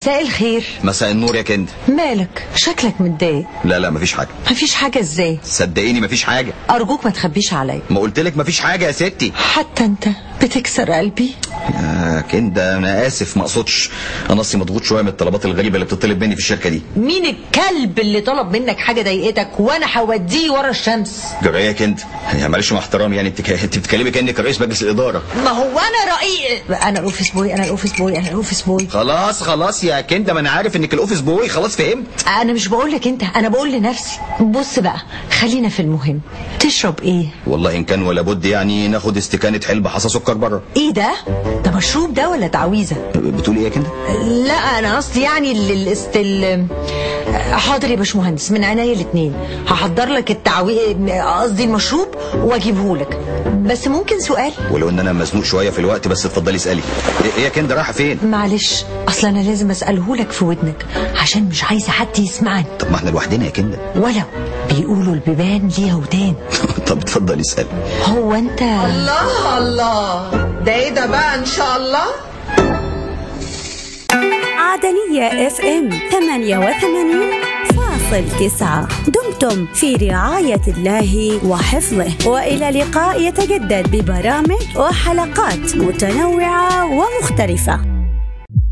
مساء الخير مساء النور يا كند مالك شكلك متضايق لا لا مفيش حاجه مفيش حاجة ازاي صدقيني مفيش حاجه ارجوك ما تخبيش عليا ما قلت لك مفيش حاجه يا ستي حتى انت بتكسر قلبي يا كند انا اسف ما اقصدش انا اصلي مضغوط شويه من الطلبات الغريبه اللي بتطلب مني في الشركه دي مين الكلب اللي طلب منك حاجة ضايقتك وانا هوديه ورا الشمس جرايه يا كند يعني معلش مع احترامي يعني انت ك- انت بتتكلمي كانك رئيس مجلس الاداره ما هو انا رأي انا الاوفيس بوي انا الاوفيس بوي انا الاوفيس بوي خلاص خلاص يا كند ما انا عارف انك الاوفيس بوي خلاص فهمت انا مش بقول لك انت انا بقول لنفسي بص بقى خلينا في المهم تشرب ايه والله ان كان ولا بد يعني ناخد استكانه حلبة حصى سكر بره ايه ده ده مشروب ده ولا تعويذه بتقولي ايه يا كند لا انا قصدي يعني ال- ال- است ال حاضر يا باشمهندس من عينيا الاثنين هحضر لك التعوي قصدي المشروب واجيبه لك بس ممكن سؤال ولو ان انا مزنوق شويه في الوقت بس اتفضلي اسالي ايه إيه يا كند رايحه فين معلش اصل انا لازم اساله لك في ودنك عشان مش عايزه حد يسمعني طب ما احنا لوحدنا يا كند ولو بيقولوا البيبان ليها ودان طب اتفضلي اسالي هو انت الله الله ده ايه ده بقى ان شاء الله عدنية اف ام 88 فاصل تسعة دمتم في رعاية الله وحفظه وإلى لقاء يتجدد ببرامج وحلقات متنوعة ومختلفة